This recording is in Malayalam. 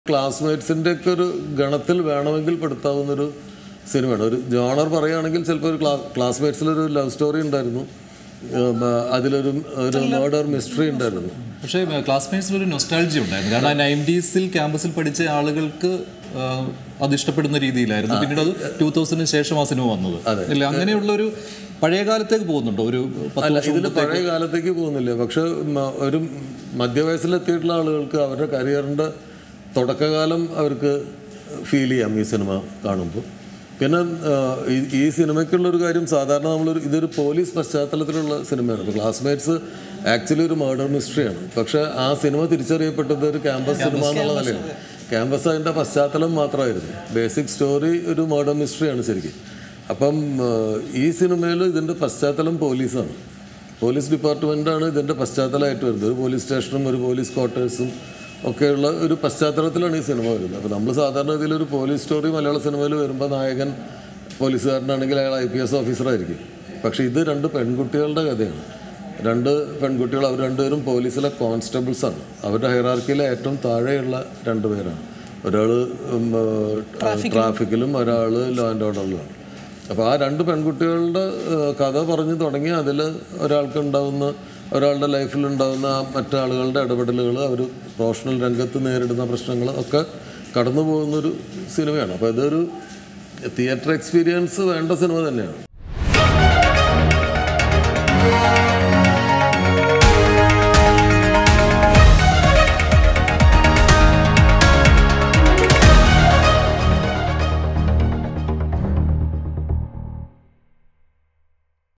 ക്ലാസ്മേറ്റ്സിൻ്റെ ഒക്കെ ഒരു ഗണത്തിൽ വേണമെങ്കിൽ പെടുത്താവുന്നൊരു സിനിമയാണ് ഒരു ജോണർ പറയുകയാണെങ്കിൽ ചിലപ്പോൾ ഒരു ക്ലാ ക്ലാസ്മേറ്റ്സിലൊരു ലവ് സ്റ്റോറി ഉണ്ടായിരുന്നു ഉം, ആ, അതിലൊരു ഒരു മേർഡർ മിസ്റ്ററി ഉണ്ടായിരുന്നു പക്ഷേ ക്ലാസ്മേറ്റ്സിൽ ഒരു നൊസ്റ്റാൾജി ഉണ്ടായിരുന്നു കാരണം നയൻറ്റീസിൽ ക്യാമ്പസിൽ പഠിച്ച ആളുകൾക്ക് ആ, അത് ഇഷ്ടപ്പെടുന്ന രീതിയിലായിരുന്നു പിന്നീട് അത് ടൂ തൗസൻഡിന് ശേഷം ആ സിനിമ വന്നത് ഇല്ല അങ്ങനെയുള്ള ഒരു പഴയ കാലത്തേക്ക് പോകുന്നുണ്ടോ ഒരു പത്ത് അല്ല വർഷം ഇതിൽ പഴയ കാലത്തേക്ക് പോകുന്നില്ല പക്ഷെ മ- ഒരു മധ്യവയസ്സിലെത്തിയിട്ടുള്ള ആളുകൾക്ക് അവരുടെ കരിയറിൻ്റെ തുടക്കകാലം അവർക്ക് ഫീൽ ചെയ്യാം ഈ സിനിമ കാണുമ്പോൾ പിന്നെ ആ, ഈ- ഈ സിനിമയ്ക്കുള്ളൊരു കാര്യം സാധാരണ നമ്മളൊരു ഇതൊരു പോലീസ് പശ്ചാത്തലത്തിലുള്ള സിനിമയാണ് ഇപ്പോൾ ക്ലാസ്മേറ്റ്സ് ആക്ച്വലി ഒരു മർഡർ മിസ്റ്ററിയാണ് പക്ഷേ ആ സിനിമ തിരിച്ചറിയപ്പെട്ടത് ഒരു ക്യാമ്പസ് സിനിമ എന്നുള്ള നിലയാണ് ക്യാമ്പസ് അതിൻ്റെ പശ്ചാത്തലം മാത്രമായിരുന്നു ബേസിക് സ്റ്റോറി ഒരു മർഡർ മിസ്റ്ററിയാണ് ശരിക്കും അപ്പം ആ, ഈ സിനിമയിൽ ഇതിൻ്റെ പശ്ചാത്തലം പോലീസാണ് പോലീസ് ഡിപ്പാർട്ട്മെൻറ്റാണ് ഇതിൻ്റെ പശ്ചാത്തലമായിട്ട് വരുന്നത് ഒരു പോലീസ് സ്റ്റേഷനും ഒരു പോലീസ് ക്വാർട്ടേഴ്സും ഒക്കെയുള്ള ഒരു പശ്ചാത്തലത്തിലാണ് ഈ സിനിമ വരുന്നത് അപ്പോൾ നമ്മൾ സാധാരണ ഇതിലൊരു പോലീസ് സ്റ്റോറി മലയാള സിനിമയിൽ വരുമ്പോൾ നായകൻ പോലീസുകാരനാണെങ്കിൽ അയാൾ ഐ പി എസ് ഓഫീസറായിരിക്കും പക്ഷേ ഇത് രണ്ട് പെൺകുട്ടികളുടെ കഥയാണ് രണ്ട് പെൺകുട്ടികൾ അവർ രണ്ടുപേരും പോലീസിലെ കോൺസ്റ്റബിൾസാണ് അവരുടെ ഹൈറാർക്കിയിലെ ഏറ്റവും താഴെയുള്ള രണ്ട് പേരാണ് ഒരാൾ ട്രാഫിക്കിലും ഒരാൾ ലോ ആൻഡ് ഓർഡറിലുമാണ് അപ്പോൾ ആ രണ്ട് പെൺകുട്ടികളുടെ ഏഹ്, കഥ പറഞ്ഞു തുടങ്ങി അതിൽ ഒരാൾക്ക് ഉണ്ടാകുന്ന ഒരാളുടെ ലൈഫിൽ ഉണ്ടാകുന്ന ആ മറ്റാളുകളുടെ ഇടപെടലുകൾ അവർ പ്രൊഫഷണൽ രംഗത്ത് നേരിടുന്ന പ്രശ്നങ്ങൾ ഒക്കെ കടന്നു പോകുന്നൊരു സിനിമയാണ് അപ്പോൾ ഇതൊരു തിയേറ്റർ എക്സ്പീരിയൻസ് വേണ്ട സിനിമ തന്നെയാണ്